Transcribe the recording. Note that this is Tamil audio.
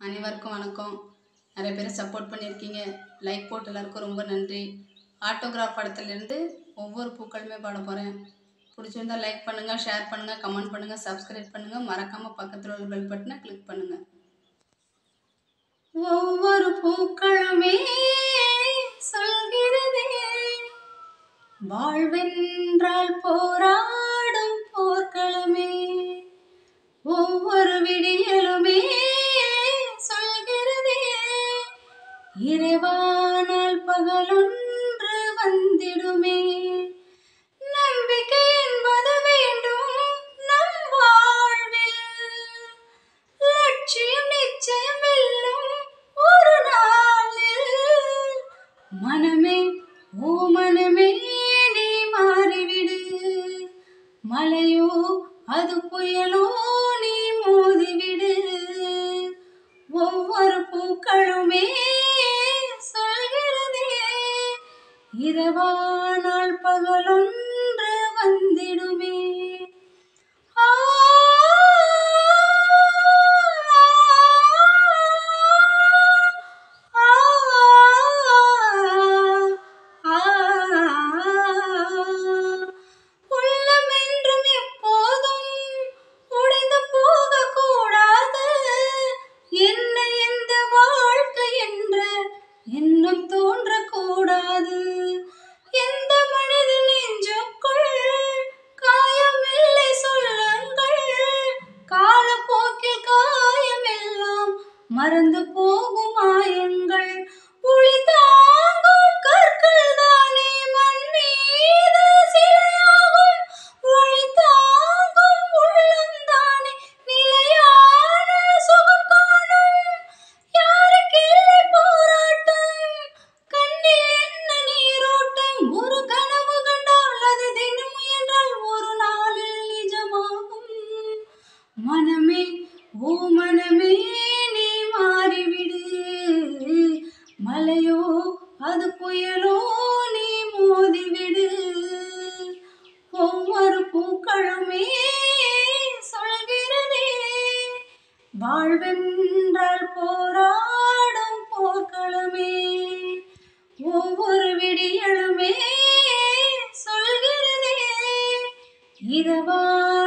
அனைவருக்கும் வணக்கம் நிறைய பேர் சப்போர்ட் பண்ணியிருக்கீங்க லைக் போட்டு எல்லாருக்கும் ரொம்ப நன்றி ஆட்டோகிராஃப் படத்துலேருந்து ஒவ்வொரு பூக்களுமே பாட போகிறேன் பிடிச்சிருந்தா லைக் பண்ணுங்கள் ஷேர் பண்ணுங்கள் கமெண்ட் பண்ணுங்கள் சப்ஸ்கிரைப் பண்ணுங்கள் மறக்காமல் பக்கத்தில் உள்ள பெல் பட்டனை கிளிக் பண்ணுங்கள் ஒவ்வொரு பூக்களுமே சொல்கிறதே வாழ்வென்றால் போராடும் போர்க்களமே ஒவ்வொரு விடியலுமே சொல்கிறதே இறைவானால் பகலொன்று வந்திடுமே நம்பிக்கை என்பது வேண்டும் நம் வாழ்வில் லட்சியம் நிச்சயம் வெல்லும் ஒரு நாளில் மனமே ஓ மனமே நீ மாறிவிடு மலையோ அது புயலோ நீ மோதிவிடு ஒவ்வொரு பூக்களுமே சொல்கிறதே இரவானால் பகலொன்று வந்திடுமே ஆ உள்ளம் என்றும் எப்போதும் உடைந்து போகக்கூடாது என்ன எந்த வாழ்க்கை என்ற எண்ணம் தோன்றக்கூடாது எந்த மனித நெஞ்சுக்குள் காயமில்லை சொல்லுங்கள் காலப்போக்கில் காயமெல்லாம் மறந்து போகும் மாயங்கள் ஒளி தாங்கும் கற்கள் தானே மண் மீது சிலையாகும் ஒளி தாங்கும் உள்ளம் தானே நிலையான சுகம் காணும் யாருக்கில்லை போராட்டம் கண்ணில் என்ன நீரோட்டம் ஒரு கனவு கண்டால் அது தினம் முயன்றால் ஒரு நாளில் நிஜமாகும் மனமே ஓ மனமே நீ மாறிவிடு மலையோ அது புயலோ நீ மோதிவிடு ஒவ்வொரு பூக்களுமே சொல்கிறதே வாழ்வென்றால் போராடும் போர்க்களமே ஒவ்வொரு விடியலுமே சொல்கிறதே இரவா